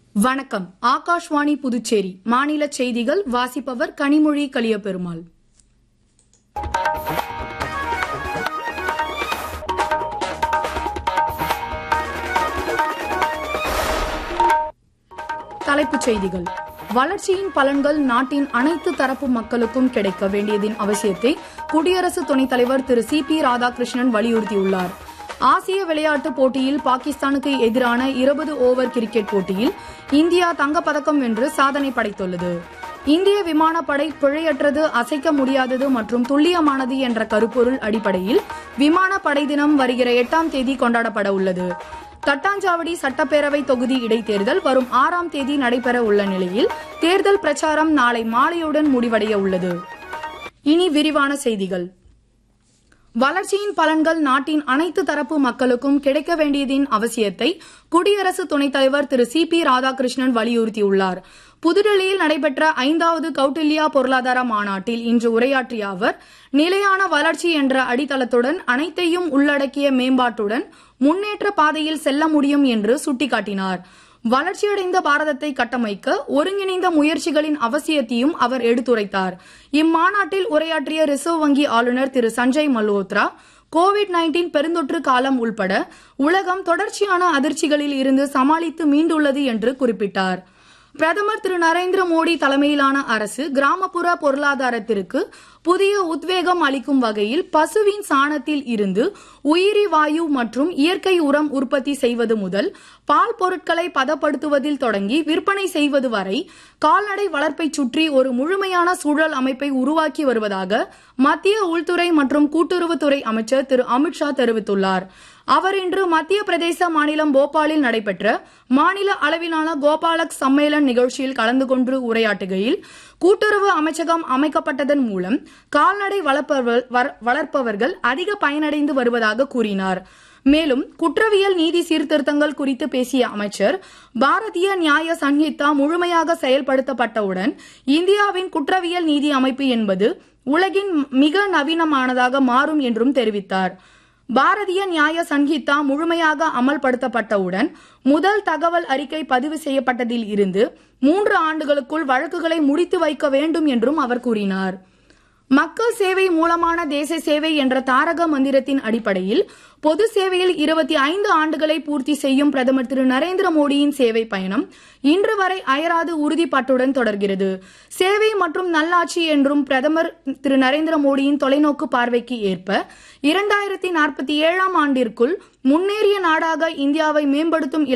வணக்கம் ஆகாஷ்வாணி புதுச்சேரி மாநில செய்திகள் வாசிப்பவர் கனிமொழி கலியபெருமாள் தலைப்புச் செய்திகள் வளர்ச்சியின் பலன்கள் நாட்டின் அனைத்து தரப்பு மக்களுக்கும் கிடைக்க வேண்டியதின் அவசியத்தை குடியரசு துணைத் தலைவர் திரு சி பி ராதாகிருஷ்ணன் வலியுறுத்தியுள்ளார் ஆசிய விளையாட்டுப் போட்டியில் பாகிஸ்தானுக்கு எதிரான இருபது ஓவர் கிரிக்கெட் போட்டியில் இந்தியா தங்கப்பதக்கம் வென்று சாதனை படைத்துள்ளது இந்திய விமானப்படை பிழையற்றது அசைக்க முடியாதது மற்றும் துல்லியமானது என்ற கருப்பொருள் அடிப்படையில் விமானப்படை தினம் வருகிற எட்டாம் தேதி கொண்டாடப்பட உள்ளது தட்டாஞ்சாவடி சட்டப்பேரவை தொகுதி இடைத்தேர்தல் வரும் ஆறாம் தேதி நடைபெற உள்ள நிலையில் தேர்தல் பிரச்சாரம் நாளை மாலையுடன் முடிவடைய உள்ளது இனி விரிவான செய்திகள் வளர்ச்சியின் பலன்கள் நாட்டின் அனைத்து தரப்பு மக்களுக்கும் கிடைக்க வேண்டியதின் அவசியத்தை குடியரசு துணைத் தலைவர் திரு சி பி ராதாகிருஷ்ணன் வலியுறுத்தியுள்ளார் புதுடெல்லியில் நடைபெற்ற ஐந்தாவது கௌட்டில்யா பொருளாதார மாநாட்டில் இன்று உரையாற்றிய அவர் நிலையான வளர்ச்சி என்ற அடித்தளத்துடன் அனைத்தையும் உள்ளடக்கிய மேம்பாட்டுடன் முன்னேற்ற பாதையில் செல்ல முடியும் என்று சுட்டிக்காட்டினார் வளர்ச்சியடைந்த பாரதத்தை கட்டமைக்க ஒருங்கிணைந்த முயற்சிகளின் அவசியத்தையும் அவர் எடுத்துரைத்தார் இம்மாநாட்டில் உரையாற்றிய ரிசர்வ் வங்கி ஆளுநர் திரு சஞ்சய் மல்ஹோத்ரா கோவிட் நைன்டீன் பெருந்தொற்று காலம் உள்பட உலகம் தொடர்ச்சியான அதிர்ச்சிகளில் இருந்து சமாளித்து மீண்டுள்ளது என்று குறிப்பிட்டார் பிரதமர் திரு நரேந்திர மோடி தலைமையிலான அரசு கிராமப்புற பொருளாதாரத்திற்கு புதிய உத்வேகம் அளிக்கும் வகையில் பசுவின் சாணத்தில் இருந்து உயிரி வாயு மற்றும் இயற்கை உரம் உற்பத்தி செய்வது முதல் பால் பொருட்களை பதப்படுத்துவதில் தொடங்கி விற்பனை செய்வது வரை கால்நடை வளர்ப்பை சுற்றி ஒரு முழுமையான சூழல் அமைப்பை உருவாக்கி வருவதாக மத்திய உள்துறை மற்றும் கூட்டுறவுத்துறை அமைச்சர் திரு அமித்ஷா தெரிவித்துள்ளார் அவர் இன்று மத்திய பிரதேச மாநிலம் போபாலில் நடைபெற்ற மாநில அளவிலான கோபாலக் சம்மேளன் நிகழ்ச்சியில் கலந்து கொண்டு உரையாற்றுகையில் கூட்டுறவு அமைச்சகம் அமைக்கப்பட்டதன் மூலம் கால்நடை வளர்ப்பவர்கள் அதிக பயனடைந்து வருவதாக கூறினார் மேலும் குற்றவியல் நீதி சீர்திருத்தங்கள் குறித்து பேசிய அமைச்சர் பாரதிய நியாய சன்ஹிதா முழுமையாக செயல்படுத்தப்பட்டவுடன் இந்தியாவின் குற்றவியல் நீதி அமைப்பு என்பது உலகின் மிக நவீனமானதாக மாறும் என்றும் தெரிவித்தார் பாரதிய நியாய சன்ஹிதா முழுமையாக அமல்படுத்தப்பட்டவுடன் முதல் தகவல் அறிக்கை பதிவு செய்யப்பட்டதில் இருந்து மூன்று ஆண்டுகளுக்குள் வழக்குகளை முடித்து வைக்க வேண்டும் என்றும் அவர் கூறினார் மக்கள் சேவை மூலமான தேச சேவை என்ற தாரக மந்திரத்தின் அடிப்படையில் பொது சேவையில் இருபத்தி ஐந்து ஆண்டுகளை பூர்த்தி செய்யும் பிரதமர் திரு நரேந்திர மோடியின் சேவை பயணம் இன்று வரை அயராது உறுதிப்பாட்டுடன் தொடர்கிறது சேவை மற்றும் நல்லாட்சி என்றும் பிரதமர் திரு நரேந்திர மோடியின் தொலைநோக்கு பார்வைக்கு ஏற்ப இரண்டாயிரத்தி நாற்பத்தி ஏழாம் ஆண்டிற்குள் முன்னேறிய நாடாக இந்தியாவை மேம்படுத்தும்